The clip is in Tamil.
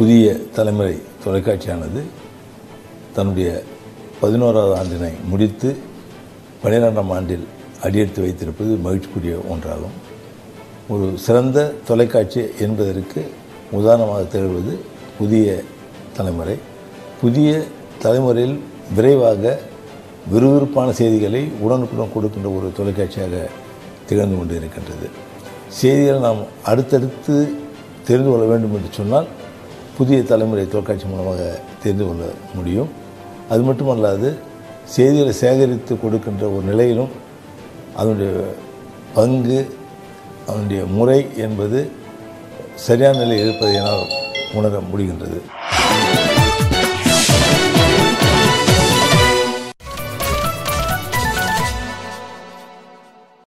புதிய தலைமுறை தொலைக்காட்சியானது தன்னுடைய பதினோராவது ஆண்டினை முடித்து பன்னிரெண்டாம் ஆண்டில் அடியெடுத்து வைத்திருப்பது மகிழ்ச்சிக்குரிய ஒன்றாகும் ஒரு சிறந்த தொலைக்காட்சி என்பதற்கு உதாரணமாக திகழ்வது புதிய தலைமுறை புதிய தலைமுறையில் விரைவாக விறுவிறுப்பான செய்திகளை உடனுக்குடன் கொடுக்கின்ற ஒரு தொலைக்காட்சியாக திகழ்ந்து கொண்டு இருக்கின்றது செய்திகளை நாம் அடுத்தடுத்து தெரிந்து கொள்ள வேண்டும் என்று சொன்னால் புதிய தலைமுறை தொலைக்காட்சி மூலமாக தெரிந்து கொள்ள முடியும் அது மட்டுமல்லாது செய்திகளை சேகரித்து கொடுக்கின்ற ஒரு நிலையிலும் அதனுடைய பங்கு அதனுடைய முறை என்பது சரியான நிலையில் இருப்பதை என்னால் உணர முடிகின்றது